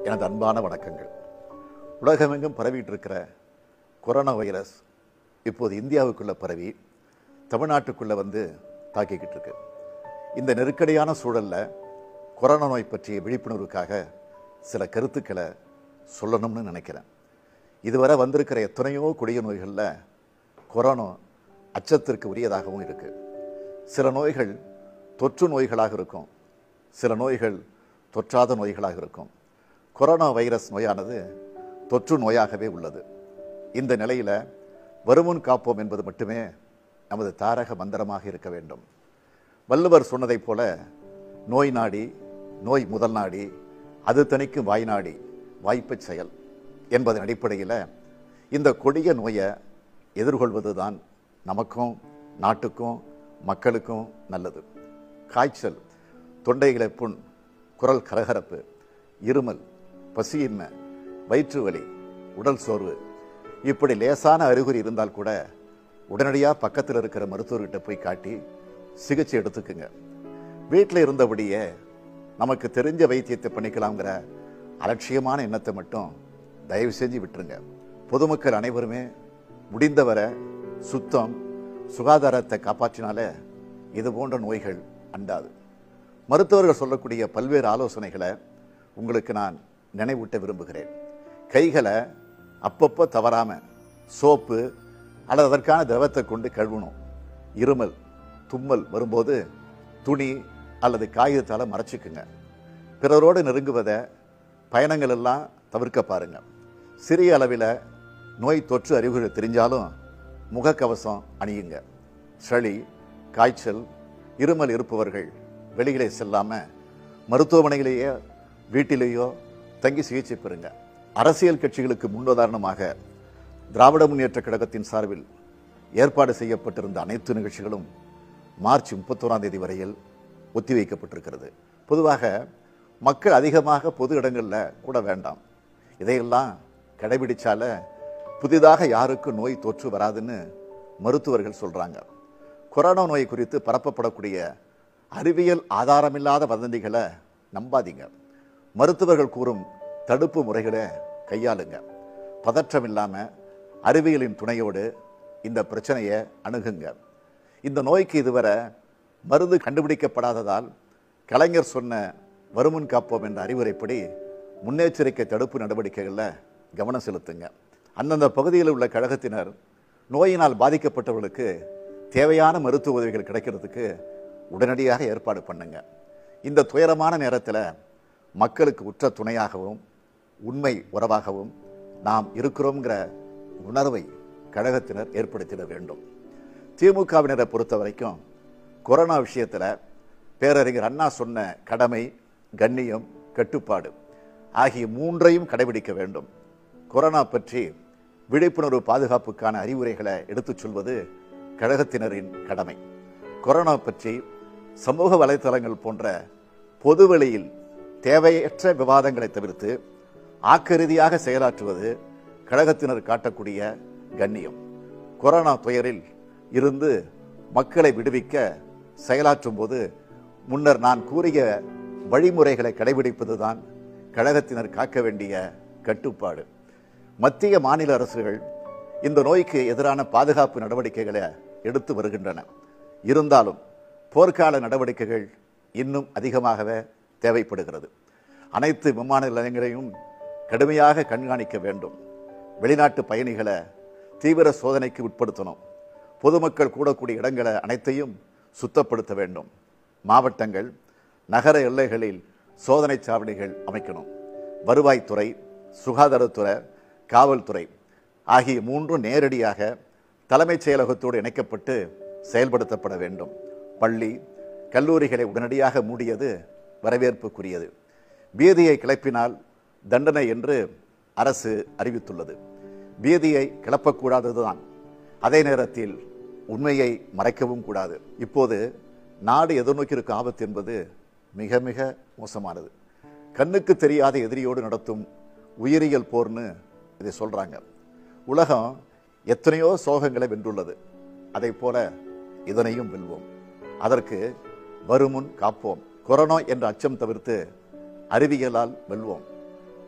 எனது அன்பான வணக்கங்கள் உலகமெங்கும் பரவிட்டு இருக்கிற கொரோனா வைரஸ் இப்போது இந்தியாவுக்குள்ள பரவி தமிழ்நாட்டுக்குள்ள வந்து தாக்கிக்கிட்டு இருக்கு இந்த நெருக்கடியான சூழல்ல கொரோனா நோய் பற்றிய விழிப்புணர்வுக்காக சில கருத்துக்களை சொல்லணும்னு நினைக்கிறேன் இதுவரை வந்திருக்கிற எத்தனையோ கொடிய நோய்களில் கொரோனா அச்சத்திற்கு உரியதாகவும் இருக்கு சில நோய்கள் தொற்று நோய்களாக இருக்கும் சில நோய்கள் தொற்றாத நோய்களாக இருக்கும் கொரோனா வைரஸ் நோயானது தொற்று நோயாகவே உள்ளது இந்த நிலையில் வருமுன் காப்போம் என்பது மட்டுமே நமது தாரக மந்திரமாக இருக்க வேண்டும் வள்ளுவர் சொன்னதைப் போல நோய் நாடி நோய் முதல் நாடி அது தணிக்கும் வாய் நாடி வாய்ப்புச் செயல் என்பதன் அடிப்படையில் இந்த கொடிய நோயை எதிர்கொள்வதுதான் நமக்கும் நாட்டுக்கும் மக்களுக்கும் நல்லது காய்ச்சல் தொண்டைகளை புண் குரல் கரகரப்பு இருமல் பசியின்மை வயிற்று வலி உடல் சோர்வு இப்படி லேசான அறிகுறி இருந்தால் கூட உடனடியாக பக்கத்தில் இருக்கிற மருத்துவர்கிட்ட போய் காட்டி சிகிச்சை எடுத்துக்குங்க வீட்டில் இருந்தபடியே நமக்கு தெரிஞ்ச வைத்தியத்தை பண்ணிக்கலாங்கிற அலட்சியமான எண்ணத்தை மட்டும் தயவு செஞ்சு விட்டுருங்க பொதுமக்கள் அனைவருமே முடிந்தவரை சுத்தம் சுகாதாரத்தை காப்பாற்றினாலே இது போன்ற நோய்கள் அண்டாது மருத்துவர்கள் சொல்லக்கூடிய பல்வேறு ஆலோசனைகளை உங்களுக்கு நான் நினைவூட்ட விரும்புகிறேன் கைகளை அப்பப்போ தவறாம சோப்பு அல்லது அதற்கான திரவத்தை கொண்டு கழுவணும் இருமல் தும்மல் வரும்போது துணி அல்லது காகிதத்தால் மறைச்சிக்குங்க பிறரோடு நெருங்குவதை பயணங்கள் எல்லாம் தவிர்க்க பாருங்க சிறிய அளவில் நோய் தொற்று அறிகுறி தெரிஞ்சாலும் முகக்கவசம் அணியுங்க சளி காய்ச்சல் இருமல் இருப்பவர்கள் வெளியிலே செல்லாம மருத்துவமனையிலேயே வீட்டிலேயோ தங்கி சிகிச்சை பெறுங்க அரசியல் கட்சிகளுக்கு முன்னுதாரணமாக திராவிட முன்னேற்ற கழகத்தின் சார்பில் ஏற்பாடு செய்யப்பட்டிருந்த அனைத்து நிகழ்ச்சிகளும் மார்ச் முப்பத்தோராம் தேதி வரையில் ஒத்திவைக்கப்பட்டிருக்கிறது பொதுவாக மக்கள் அதிகமாக பொது இடங்களில் கூட வேண்டாம் இதையெல்லாம் கடைபிடிச்சால புதிதாக யாருக்கும் நோய் தொற்று வராதுன்னு மருத்துவர்கள் சொல்றாங்க கொரோனா நோய் குறித்து பரப்பப்படக்கூடிய அறிவியல் ஆதாரமில்லாத வதந்திகளை நம்பாதீங்க மருத்துவர்கள் கூறும் தடுப்பு முறைகளை கையாளுங்க பதற்றம் இல்லாமல் அறிவியலின் துணையோடு இந்த பிரச்சனையை அணுகுங்க இந்த நோய்க்கு இதுவரை மருந்து கண்டுபிடிக்கப்படாததால் கலைஞர் சொன்ன வருமுன் காப்போம் என்ற அறிவுரைப்படி முன்னெச்சரிக்கை தடுப்பு நடவடிக்கைகளில் கவனம் செலுத்துங்க அந்தந்த பகுதியில் உள்ள கழகத்தினர் நோயினால் பாதிக்கப்பட்டவர்களுக்கு தேவையான மருத்துவ உதவிகள் கிடைக்கிறதுக்கு உடனடியாக ஏற்பாடு பண்ணுங்க இந்த துயரமான நேரத்தில் மக்களுக்கு உற்ற துணையாகவும் உண்மை உறவாகவும் நாம் இருக்கிறோங்கிற உணர்வை கழகத்தினர் ஏற்படுத்திட வேண்டும் திமுகவினரை பொறுத்த வரைக்கும் கொரோனா விஷயத்தில் பேரறிஞர் அண்ணா சொன்ன கடமை கண்ணியம் கட்டுப்பாடு ஆகிய மூன்றையும் கடைபிடிக்க வேண்டும் கொரோனா பற்றி விழிப்புணர்வு பாதுகாப்புக்கான அறிவுரைகளை எடுத்துச் சொல்வது கழகத்தினரின் கடமை கொரோனா பற்றி சமூக வலைத்தளங்கள் போன்ற பொதுவெளியில் தேவையற்ற விவாதங்களை தவிர்த்து ஆக்கரீதியாக செயலாற்றுவது கழகத்தினர் காட்டக்கூடிய கண்ணியம் கொரோனா துயரில் இருந்து மக்களை விடுவிக்க செயலாற்றும் போது முன்னர் நான் கூறிய வழிமுறைகளை கடைபிடிப்பதுதான் கழகத்தினர் காக்க வேண்டிய கட்டுப்பாடு மத்திய மாநில அரசுகள் இந்த நோய்க்கு எதிரான பாதுகாப்பு நடவடிக்கைகளை எடுத்து வருகின்றன இருந்தாலும் போர்க்கால நடவடிக்கைகள் இன்னும் அதிகமாகவே தேவைப்படுகிறது அனைத்து விமான நிலையங்களையும் கடுமையாக கண்காணிக்க வேண்டும் வெளிநாட்டு பயணிகளை தீவிர சோதனைக்கு உட்படுத்தணும் பொதுமக்கள் கூடக்கூடிய இடங்களை அனைத்தையும் சுத்தப்படுத்த வேண்டும் மாவட்டங்கள் நகர எல்லைகளில் சோதனை சாவடிகள் அமைக்கணும் வருவாய்த்துறை சுகாதாரத்துறை காவல்துறை ஆகிய மூன்றும் நேரடியாக தலைமைச் செயலகத்தோடு இணைக்கப்பட்டு செயல்படுத்தப்பட வேண்டும் பள்ளி கல்லூரிகளை உடனடியாக மூடியது வரவேற்புக்குரியது பீதியை கிளப்பினால் தண்டனை என்று அரசு அறிவித்துள்ளது பீதியை கிளப்பக்கூடாததுதான் அதே நேரத்தில் உண்மையை மறைக்கவும் கூடாது இப்போது நாடு எதிர்நோக்கி இருக்கும் ஆபத்து என்பது மிக மிக மோசமானது கண்ணுக்கு தெரியாத எதிரியோடு நடத்தும் உயிரியல் போர்னு இதை சொல்றாங்க உலகம் எத்தனையோ சோகங்களை வென்றுள்ளது அதை போல இதனையும் வெல்வோம் அதற்கு வருமுன் காப்போம் கொரோனா என்ற அச்சம் தவிர்த்து அறிவியலால் வெல்வோம்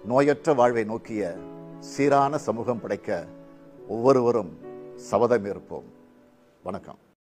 நோயற்ற வாழ்வை நோக்கிய சீரான சமூகம் படைக்க ஒவ்வொருவரும் சபதம் இருப்போம் வணக்கம்